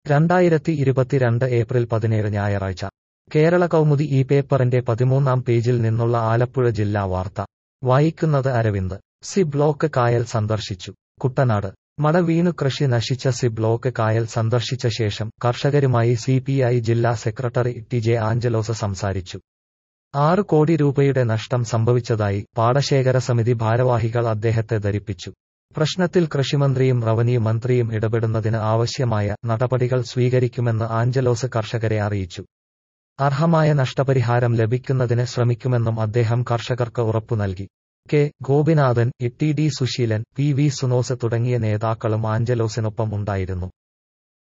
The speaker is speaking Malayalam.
രണ്ടായിരത്തി ഇരുപത്തിരണ്ട് ഏപ്രിൽ പതിനേഴ് ഞായറാഴ്ച കേരള കൗമുദി ഈ പേപ്പറിന്റെ പതിമൂന്നാം പേജിൽ നിന്നുള്ള ആലപ്പുഴ ജില്ലാ വാർത്ത വായിക്കുന്നത് അരവിന്ദ് സി ബ്ലോക്ക് കായൽ സന്ദർശിച്ചു കുട്ടനാട് മട വീണു കൃഷി നശിച്ച സി ബ്ലോക്ക് കായൽ സന്ദർശിച്ച ശേഷം കർഷകരുമായി സി പി ഐ ജില്ലാ സെക്രട്ടറി ടി ജെ ആഞ്ചലോസ് സംസാരിച്ചു ആറ് കോടി രൂപയുടെ നഷ്ടം സംഭവിച്ചതായി പാടശേഖര സമിതി ഭാരവാഹികൾ അദ്ദേഹത്തെ ധരിപ്പിച്ചു പ്രശ്നത്തിൽ കൃഷിമന്ത്രിയും റവന്യൂ മന്ത്രിയും ഇടപെടുന്നതിന് ആവശ്യമായ നടപടികൾ സ്വീകരിക്കുമെന്ന് ആഞ്ചലോസ് കർഷകരെ അറിയിച്ചു അർഹമായ നഷ്ടപരിഹാരം ലഭിക്കുന്നതിന് ശ്രമിക്കുമെന്നും അദ്ദേഹം കർഷകർക്ക് ഉറപ്പു നൽകി K Gopinathan E T D Susheelan P V Sunos തുടങ്ങിയ നേതാക്കളും ആഞ്ചലോസിനൊപ്പം ഉണ്ടായിരുന്നു